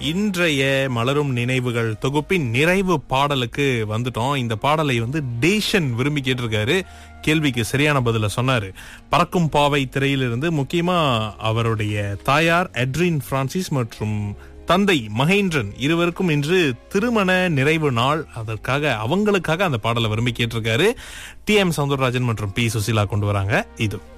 இன்றைய மலரும் நினைவுகள் தொகுப்பின் நிறைவு பாடலுக்கு வந்துட்டோம் இந்த பாடலை வந்து டேஷன் விரும்பி கேட்டிருக்காரு கேள்விக்கு சரியான பதில சொன்னாரு பறக்கும் பாவை திரையிலிருந்து முக்கியமா அவருடைய தாயார் எட்ரின் பிரான்சிஸ் மற்றும் தந்தை மகேந்திரன் இருவருக்கும் இன்று திருமண நிறைவு நாள் அதற்காக அவங்களுக்காக அந்த பாடலை விரும்பி கேட்டிருக்காரு டி எம் சவுந்தரராஜன் மற்றும் பி சுசீலா கொண்டு வராங்க இது